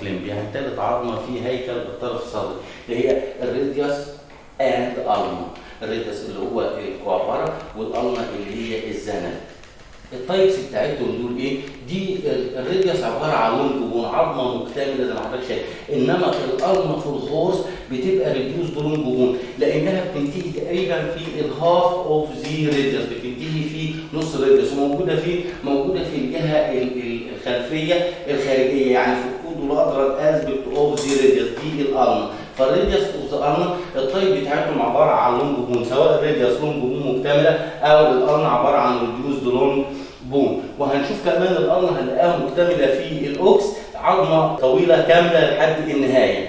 لمب يعني ثالث عظمه في هيكل الطرف الصدري اللي هي الريديوس اند الما الريديوس اللي هو الكوابره والالما اللي هي الزنب التايبس بتاعتهم دول ايه؟ دي ال- الريديوس عباره عن لونج بون عظمه مكتمله زي ما حضرتك شايف انما الالما في الهورس بتبقى ريديوس لونج بون لانها بتنتهي تقريبا في الهاف اوف ذي ريديوس بتنتهي في نص ريديوس وموجوده في موجوده في الجهه ال- ال- الخلفيه الخارجيه يعني في الكود والادرج اسبكت اوف ذي ريديوس دي الالما فالريديوس اوف ذا الما الطيب بتاعتهم عباره عن لونج بون سواء الريديوس لونج بون مكتمله او الالما عباره عن ريديوس لونج بون وهنشوف كمان الالما هنلاقيها مكتمله في الاوكس عظمه طويله كامله لحد النهايه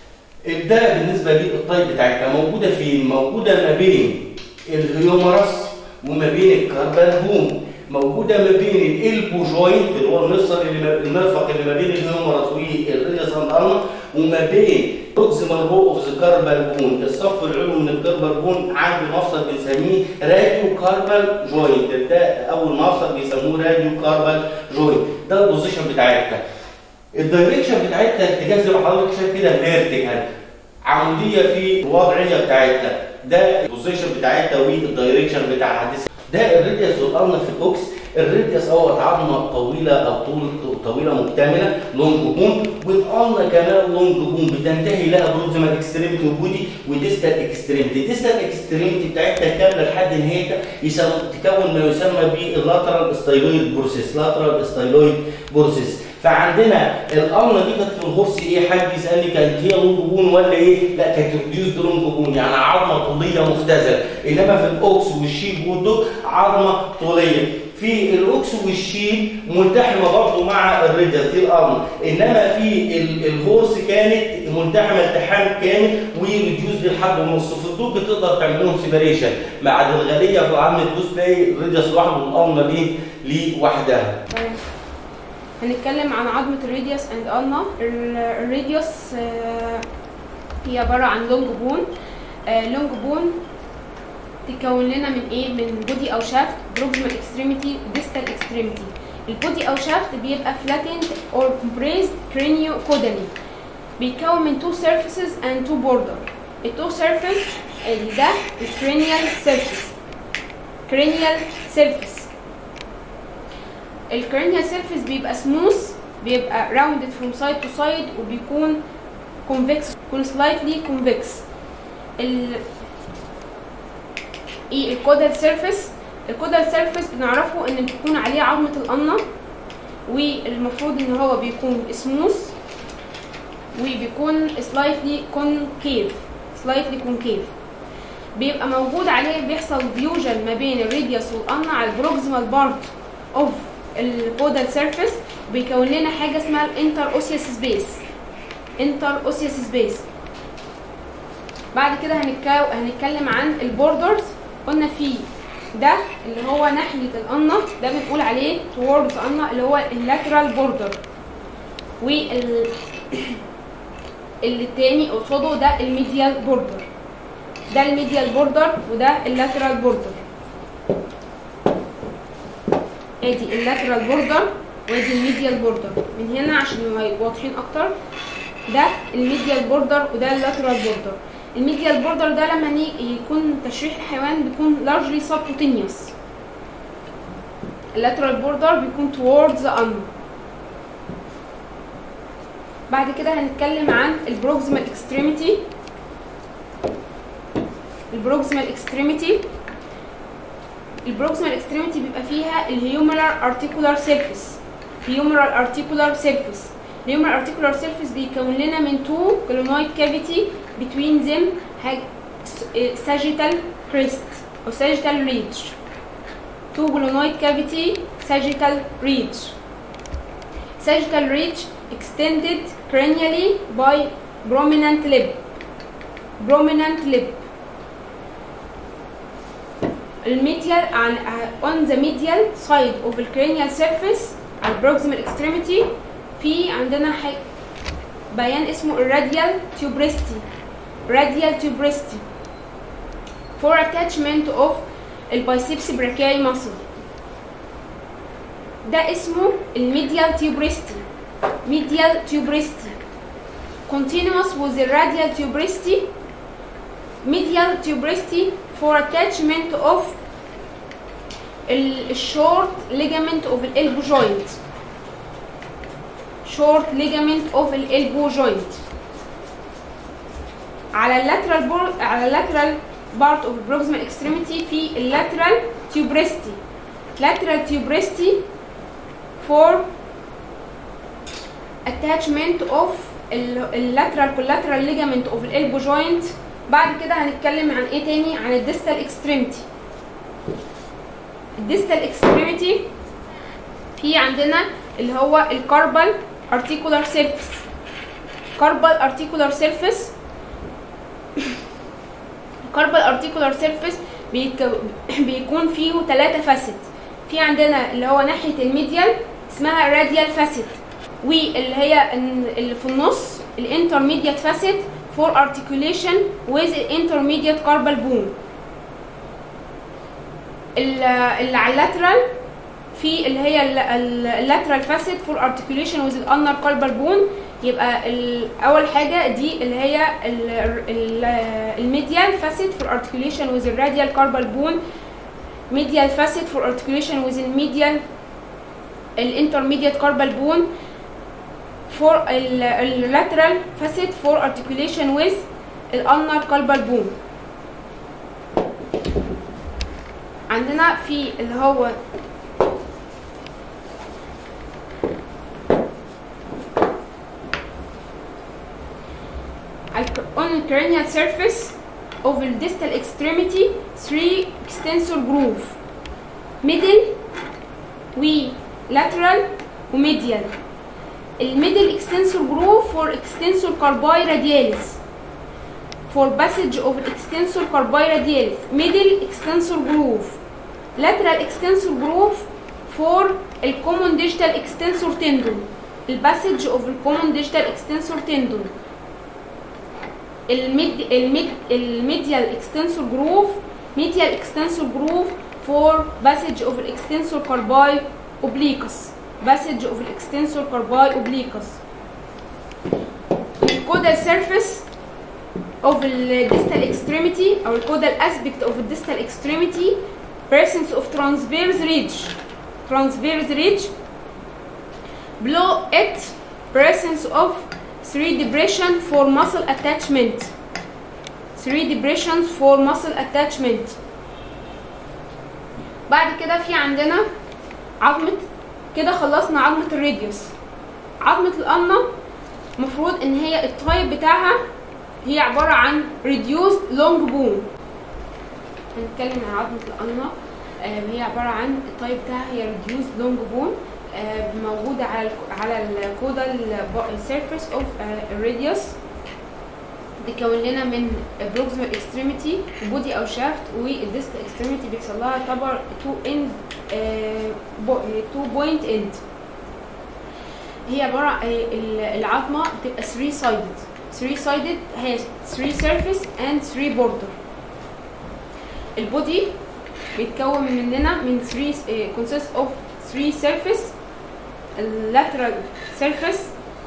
ده بالنسبه للطيب بتاعتها موجوده فين؟ موجوده ما بين الهيومرس وما بين الكاربال بون موجوده ما بين الالبو جوينت اللي هو المفصل اللي ما المرفق اللي ما بين الهيومرس والريديوس اند الما وما بين بروكسيمال رو اوف ذا كاربال بون الصف العلوي من الكاربال بون عند مفصل بنسميه راديو كاربال جوينت ده اول مفصل بيسموه راديو كاربال جوينت ده البوزيشن بتاعتها الدايركشن بتاعتها اتجاه زي ما حضرتك شايف كده فيرتيكال عموديه في الوضعيه بتاعتها ده البوزيشن بتاعتها والدايركشن بتاعها ده الريديوس والارنا في الاوكس الريديوس اهوت عظمه طويله او طول طويله مكتمله لونج بون والارنا كمان لونج بون بتنتهي لها بروكسيمال اكستريميتي وبودي وديستال اكستريميتي ديستال اكستريميتي بتاعتها كامله لحد نهايتها يسمى تكون ما يسمى باللاترال ستايلويد بروسيس لاترال ستايلويد بروسيس فعندنا الامنه دي كانت في الهورس ايه حد يسالني كانت هي لونج بون ولا ايه؟ لا كانت ريديوس لونج بون يعني عظمه طوليه مختزله انما في الاوكس والشيب والدوك عظمه طوليه في الاوكس والشيب ملتحمه برضه مع الريديوس دي الارم انما في ال- الهورس كانت ملتحمه التحام كامل وريديوس للحد ونص في الدوك بتقدر تعمل لهم سيبريشن مع الغاليه في عظمه الدوس تلاقي الريديوس لوحده والارم ليه لوحدها طيب. هنتكلم عن عظمة الراديوس اند النا الراديوس آه، هي عبارة عن لونج بون لونج بون تتكون لنا من ايه من بودي او شافت بروكسيمال اكستريميتي ديستال اكستريميتي البودي او شافت بيبقى فلاتند اور compressed كرينيو كودالي بيتكون من two surfaces and two border التو surface اللي ده الكرينيال surface cranial surface الكرينيال سيرفيس بيبقى سموث بيبقى راوندد فروم سايد تو سايد وبيكون كونفكس بيكون سلايتلي كونفكس ال ايه الكودال سيرفيس الكودال سيرفيس بنعرفه ان بتكون عليه عظمه القمه والمفروض ان هو بيكون سموث وبيكون سلايتلي كونكيف سلايتلي كونكيف بيبقى موجود عليه بيحصل فيوجن ما بين الراديوس والقمه على البروكسيمال بارت اوف الكودال سيرفيس بيكون لنا حاجه اسمها الانتر اوسيوس سبيس انتر اوسيوس سبيس بعد كده هنتكو... هنتكلم عن البوردرز قلنا في ده اللي هو ناحيه القنه ده بنقول عليه towards القنه اللي هو اللاترال بوردر وال اللي التاني قصاده ده الميديال بوردر ده الميديال بوردر وده اللاترال بوردر ادي اللاترال بوردر وادي الميديال بوردر من هنا عشان يبقوا واضحين اكتر ده الميديال بوردر وده اللاترال بوردر الميديال بوردر ده لما نيجي يكون تشريح الحيوان بيكون largely subcutaneous اللاترال بوردر بيكون towards the ulna بعد كده هنتكلم عن البروكسيمال اكستريميتي البروكسيمال اكستريميتي البروكسيمال اكستريميتي بيبقى فيها الهيومرال ارتيكولار سيرفيس هيومرال ارتيكولار سيرفيس الهيومرال ارتيكولار سيرفيس بيكون لنا من تو كلونويد كافيتي between them حاجة sagittal crest او sagittal ridge two glenoid cavity sagittal ridge sagittal ridge extended cranially by prominent lip prominent lip الميديال عن on the medial side of the cranial surface على proximal extremity في عندنا حاجة بيان اسمه الراديال tuberosity radial tuberosity for attachment of البايسبس brachiae muscle ده اسمه الميديال tuberosity medial tuberosity continuous with the radial tuberosity medial tuberosity for attachment of ال- الشورت ligament of الالبو joint short ligament of الالبو joint على اللاترال بور على اللاترال part of the proximal extremity في اللاترال tuberosity lateral tuberosity for attachment of ال- اللاترال collateral ligament of الالبو joint بعد كده هنتكلم عن ايه تاني عن الديستال extremity الديستال extremity في عندنا اللي هو الكاربال articular surface كاربال articular surface الكاربال articular surface بيتكو- بيكون فيه ثلاثة فاسد في عندنا اللي هو ناحية الميديال اسمها راديال فاسد واللي هي ال- اللي في النص الانترميديت فاسد for articulation with intermediate carpal bone ال- اللي على اللاترال في اللي هي اللاترال فاسد فور ارتكيوليشن ويز الانر كاربال بون يبقى ال- اول حاجه دي اللي هي الميديال فاسد فور ارتكيوليشن ويز الراديال كاربال بون ميديال فاسد فور ارتكيوليشن ويز الميديال الانترميديت كاربال بون فور اللاترال فاسد فور ارتكيوليشن ويز الانر كاربال بون عندنا في اللي هو on the cranial surface of the distal extremity three extensor groove middle و lateral وميديال الميدل extensor groove for extensor carpi radialis for passage of extensor carpi radialis middle extensor groove lateral extensor groove for الcommon digital extensor tendon الباسج of الcommon digital extensor tendon الميد الميد الميديال اكستنسور جروف ميديال اكستنسور جروف فور باسج اوف الاكستنسور كارباي اوبليكس باسج اوف الاكستنسور كارباي اوبليكس الكودال سيرفيس of the distal extremity او الكودال aspect of the distal extremity presence of transverse ridge transverse ridge below it presence of three depression for muscle attachment three depressions for muscle attachment بعد كده في عندنا عظمة كده خلصنا عظمة الراديوس عظمة القلمة المفروض ان هي التايب بتاعها هي عبارة عن reduced long bone هنتكلم عن عظمة القلمة آه، هي عبارة عن التايب بتاعها هي reduced long bone آه، موجودة على ال على الكودال سيرفيس اوف الراديوس بيكون لنا من بروكسيمال اكستريميتي بودي او شافت والديست اكستريميتي بيحصل لها يعتبر تو اند تو بوينت اند هي عبارة آه، ال- العظمة بتبقى 3 سايدد 3 سايدد هي 3 سيرفيس اند 3 بوردر البودي بيتكون مننا من 3 كونسيست اوف 3 سيرفيس lateral surface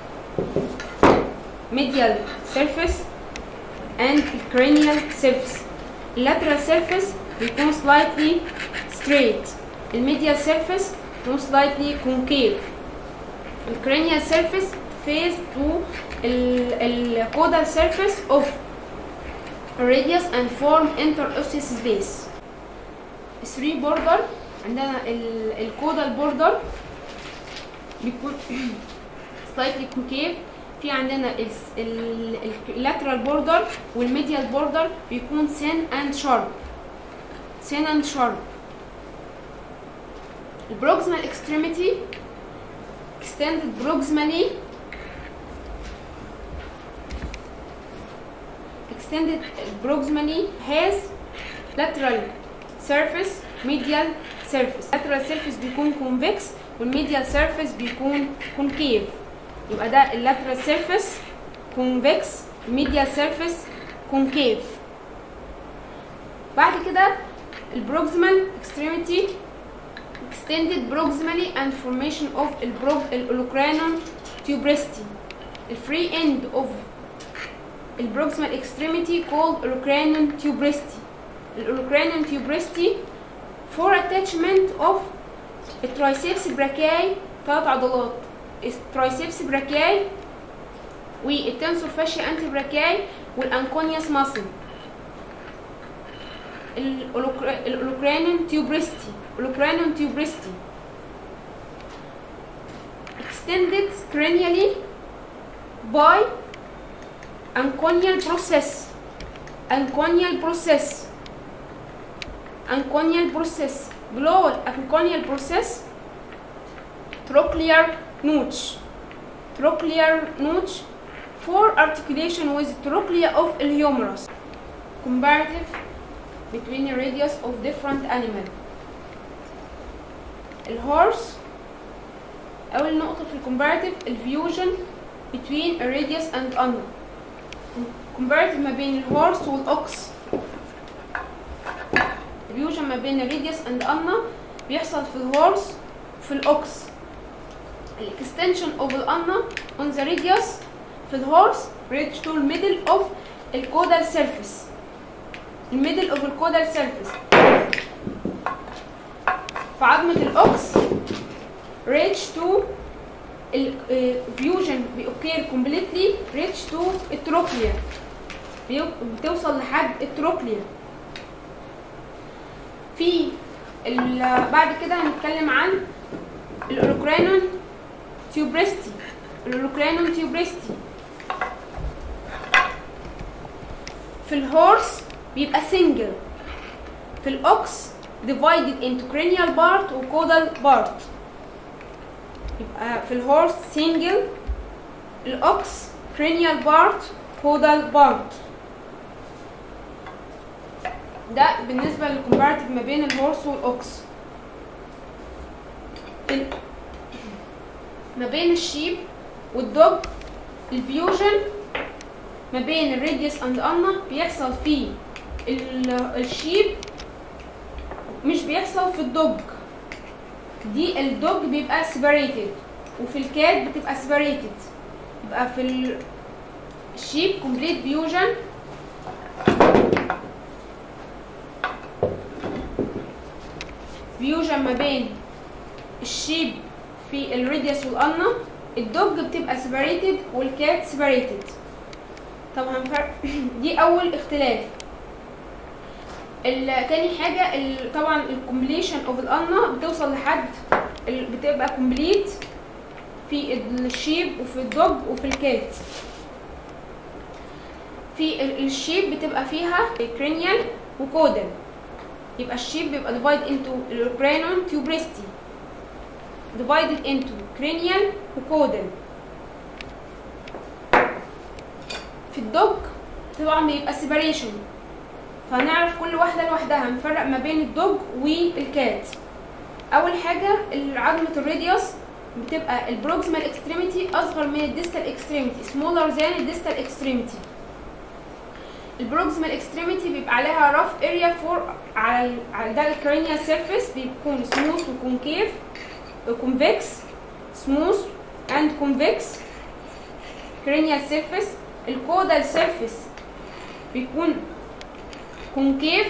medial surface and cranial surface lateral surface بيكون slightly straight الميديال surface بيكون slightly concave الcranial surface face to ال caudal surface of radius and form interosseous space 3 border عندنا الكودال border بيكون slightly concave في عندنا اللاترال بوردر والميديال بوردر بيكون thin and sharp thin and sharp البروكسيمال extremity extended proximally extended proximally has lateral surface medial surface lateral surface بيكون convex والميديال سيرفيس بيكون كونكيف يبقى ده اللاترال سيرفيس كونفكس الميديال سيرفيس كونكيف بعد كده البروكسيمال اكستريميتي extended proximally and formation of البروك الاولوكرانوم tuberosity الفري اند اوف البروكسيمال اكستريميتي called olecranon tuberosity الاوروكرانيوم tuberosity for attachment of الترايسبس براكاي ثلاث عضلات الترايسبس براكاي والتنسور فاشيا انتي براكاي والانكونياس ماسل الاولوكرانيوم tuberosity الاولوكرانيوم tuberosity extended cranially by anconial process anconial process anconial process below anconial process trochlear notch trochlear notch for articulation with trochlea of the humerus comparative between the radius of different animal الهورس أول نقطة في الكومباراتيف الفيوجن between a radius and ulna comparative ما بين الهورس والأوكس الفيوجن ما بين الراديوس and ulna بيحصل في الهورس في الأوكس الاكستنشن of الulna on the radius في الهورس reach to the middle of الكودال surface الميدل اوف الكودال سيرفيس في عظمة الأوكس reach to الفيوجن بيوكير كومبليتلي reach to التروكليا بتوصل لحد التروكليا في بعد كده هنتكلم عن الاوروكرانون تيوبريستي الاوروكرانون تيوبريستي في الهورس بيبقى سنجل في الاوكس divided into cranial part و caudal part يبقى في الهورس سنجل الاوكس cranial part caudal part ده بالنسبة للكومباراتيف ما بين الهورس والاوكس ال- ما بين الشيب والدوج الفيوجن ما بين الراديوس اند النا بيحصل في ال- الشيب مش بيحصل في الدوج دي الدوج بيبقى سيبريتد وفي الكات بتبقى سيبريتد يبقى في ال- الشيب كومبليت فيوجن فيوجن ما بين الشيب في الراديوس والالنا الدوج بتبقى سيبريتد والكات سيبريتد طبعا فرق دي اول اختلاف ال- تاني حاجة ال- طبعا الكومبليشن اوف الالنا بتوصل لحد ال- بتبقى كومبليت في الشيب وفي الدوج وفي الكات في ال- الشيب بتبقى فيها كرينيال وكودل يبقى الشيب بيبقى divided into الكرانون تيوبريستي divided into cranial وكودل في الدوج طبعا بيبقى separation فهنعرف كل واحدة لوحدها هنفرق ما بين الدوج والكات أول حاجة عظمة الراديوس بتبقى البروكسيمال اكستريميتي أصغر من الديستال اكستريميتي smaller than الديستال اكستريميتي البروكسيمال اكستريميتي بيبقى عليها رف اريا فور على ال- على ده الكرينيال سيرفيس بيكون سموث وكونكيف كونفكس سموث اند كونفكس cranial surface الكودال surface بيكون كونكيف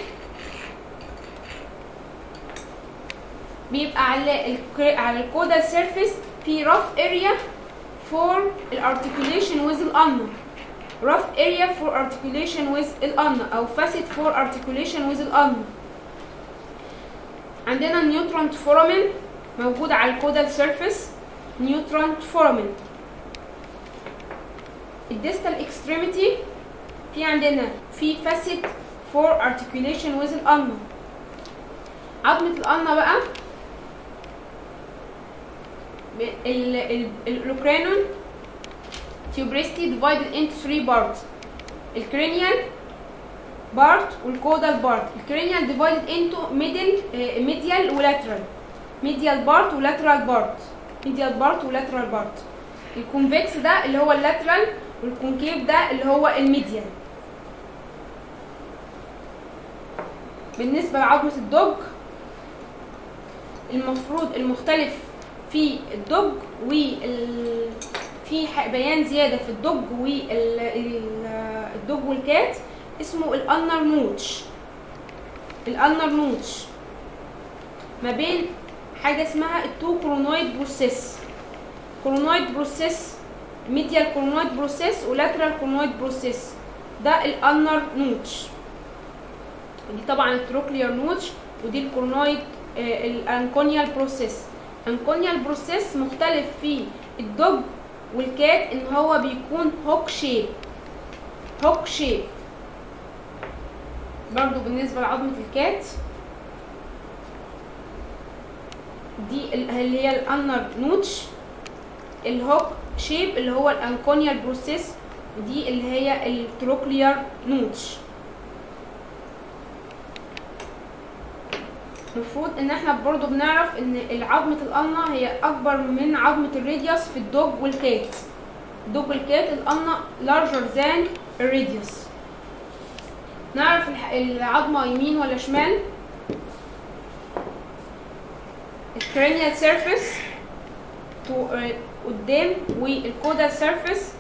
بيبقى على الك- على الكودال surface في rough area for الارticulation with الألنا rough area for articulation with الألنا أو facet for articulation with الألنا عندنا نيوترونت فورامين موجود على الكودال surface نيوترونت فورامين الديستال اكستريميتي في عندنا في facet for articulation with الألنا عظمة الألنا بقى ب- ال- ال- الأوكرانون tuberosity divided into three parts الكرينيال بارت والكودال بارت الكرينيال divided into middle آه، medial ولاترال medial بارت ولاترال بارت medial بارت ولاترال بارت الكونفكس ده اللي هو اللاترال والكونكيف ده اللي هو الميديال بالنسبة لعظمة الدوج المفروض المختلف في الدج وال في ح- بيان زياده في الدج والدج والكات اسمه الانر نوتش الانر نوتش ما بين حاجه اسمها التو كرونويد بروسيس كرونويد بروسيس ميديال كرونويد بروسيس ولاترال كرونويد بروسيس ده الانر نوتش دي طبعا التروكلير نوتش ودي الكورنويد آه، الانكونيال بروسيس انكونيال بروسيس مختلف في الدوج والكات ان هو بيكون هوك شيب هوك شيب برضو بالنسبة لعظمة الكات دي ال- اللي هي الانر نوتش الهوك شيب اللي هو الانكونيال بروسيس ودي اللي هي التروكلير نوتش المفروض ان احنا برضو بنعرف ان عظمة القلنة هي اكبر من عظمة الراديوس في الدوج والكات الدوج والكات القلنة larger than الراديوس نعرف الح- العظمة يمين ولا شمال الكرينيال سيرفيس قدام والكودال سيرفيس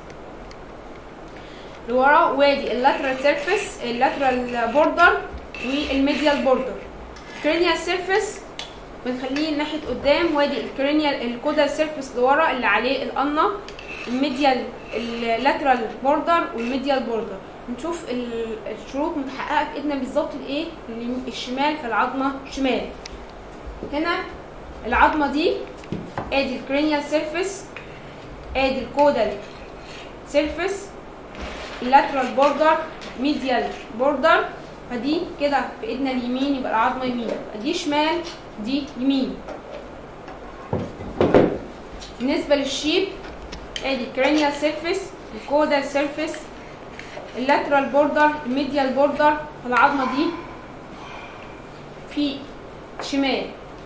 لورا وادي اللاترال سيرفيس اللاترال بوردر والميديال بوردر الكرينيال سيرفيس بنخليه ناحية قدام وادي الكرينيال الكودال سيرفيس لورا اللي عليه القنة الميديال اللاترال بوردر والميديال بوردر نشوف ال- الشروط متحققة في ايدنا بالظبط الايه اليم- الشمال في العظمة شمال هنا العظمة دي ادي الكرينيال سيرفيس ادي الكودال سيرفيس اللاترال بوردر ميديال بوردر فدي كده في ايدنا اليمين يبقى العظمه يمين دي شمال دي يمين بالنسبه للشيب ادي الكرينيال سيرفيس الكودال سيرفيس اللاترال بوردر الميديال بوردر العظمه دي في شمال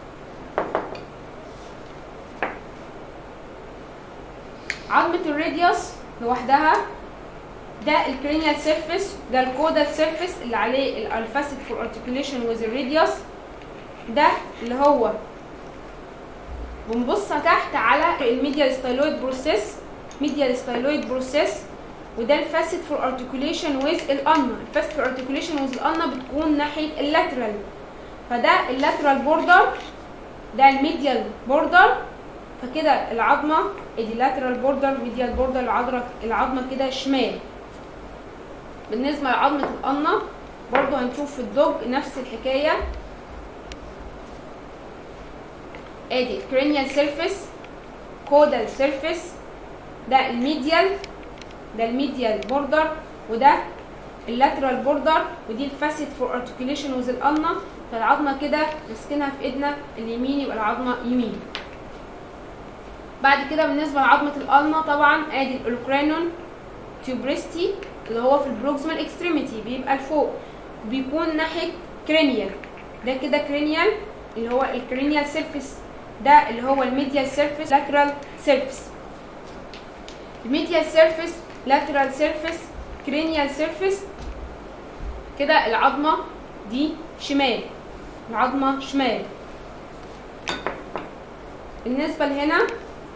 عظمه الراديوس لوحدها ده الكرينيال سيرفيس ده الكودال سيرفيس اللي عليه الفاسد فور ارتكيوليشن ويز الراديوس ده اللي هو بنبص تحت على الميديال ستايلويد بروسيس ميديال ستايلويد بروسيس وده الفاسد فور ارتكيوليشن ويز الالنا الفاسد فور ارتكيوليشن ويز الالنا بتكون ناحيه اللاترال فده اللاترال بوردر ده الميديال بوردر فكده العظمه ادي لاترال بوردر ميديال بوردر العظمه العظمه كده شمال بالنسبه لعظمه القنه برضو هنشوف في الدوج نفس الحكايه ادي cranial surface caudal surface ده الميديال ده الميديال بوردر وده اللاترال بوردر ودي الفاسيت فور ارتكيوليشن وذ القنه فالعظمه كده ماسكينها في ايدنا اليمين يبقى العظمه يمين بعد كده بالنسبه لعظمه القلمه طبعا ادي الاولوكرانون تيوبريستي اللي هو في البروكسيمال اكستريميتي بيبقى لفوق بيكون ناحيه كرينيال ده كده كرينيال اللي هو الكرينيال سيرفيس ده اللي هو الميديال سيرفيس لاترال سيرفيس الميديال سيرفيس لاترال سيرفيس كرينيال سيرفيس كده العظمه دي شمال العظمه شمال بالنسبه لهنا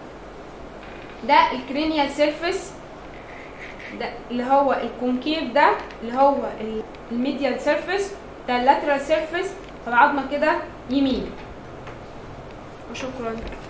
ده الكرينيال سيرفيس ده اللي هو الكونكيف ده اللي هو الميديال سيرفيس ده اللاترال سيرفيس فالعظمه كده يمين وشكرا